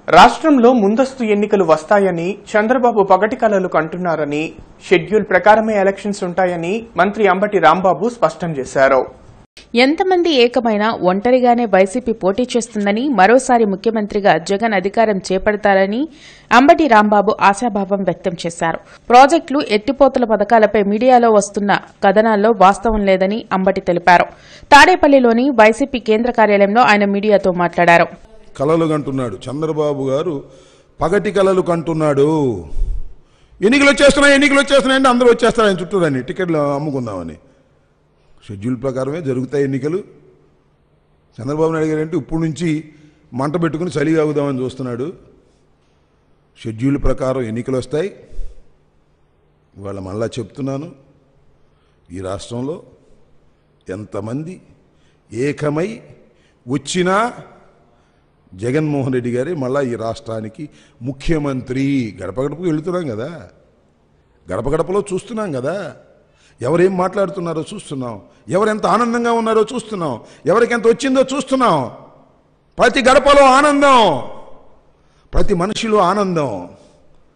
రాష్ట్రంలో ముందస్తు ఎన్నికలు వస్తాయని చంద్రబాబు పగటి కలలు కంటున్నారని షెడ్యూల్ ప్రకారమే ఎలక్షన్స్ ఉంటాయని మంత్రి అంబటి రాంబాబు స్పష్టం చేశారు ఎంతమంది ఏకమైనా ఒంటరిగానే వైసీపీ పోటీ చేస్తుందని మరోసారి ముఖ్యమంత్రిగా జగన్ అధికారం చేపడతారని అంబటి రాంబాబు ఆశాభావం వ్యక్తం చేశారు ప్రాజెక్టులు ఎత్తిపోతల పథకాలపై మీడియాలో వస్తున్న కథనాల్లో వాస్తవం లేదని అంబటి తెలిపారు తాడేపల్లిలోని వైసీపీ కేంద్ర కార్యాలయంలో ఆయన మీడియాతో మాట్లాడారు కలలు కంటున్నాడు చంద్రబాబు గారు పగటి కలలు కంటున్నాడు ఎన్నికలు వచ్చేస్తున్నాయి ఎన్నికలు వచ్చేస్తున్నాయంటే అందరూ వచ్చేస్తారు ఆయన చుట్టూరని టికెట్లు అమ్ముకుందామని షెడ్యూల్ ప్రకారమే జరుగుతాయి ఎన్నికలు చంద్రబాబు నాయుడు గారు అంటే ఇప్పుడు నుంచి మంట పెట్టుకుని చలి ఆగుదామని చూస్తున్నాడు షెడ్యూల్ ప్రకారం ఎన్నికలు వస్తాయి ఇవాళ మళ్ళా చెప్తున్నాను ఈ రాష్ట్రంలో ఎంతమంది ఏకమై వచ్చినా జగన్మోహన్ రెడ్డి గారే మళ్ళా ఈ రాష్ట్రానికి ముఖ్యమంత్రి గడప గడపకు వెళుతున్నాం కదా గడప గడపలో చూస్తున్నాం కదా ఎవరేం మాట్లాడుతున్నారో చూస్తున్నాం ఎవరెంత ఆనందంగా ఉన్నారో చూస్తున్నాం ఎవరికి ఎంత వచ్చిందో చూస్తున్నాం ప్రతి గడపలో ఆనందం ప్రతి మనిషిలో ఆనందం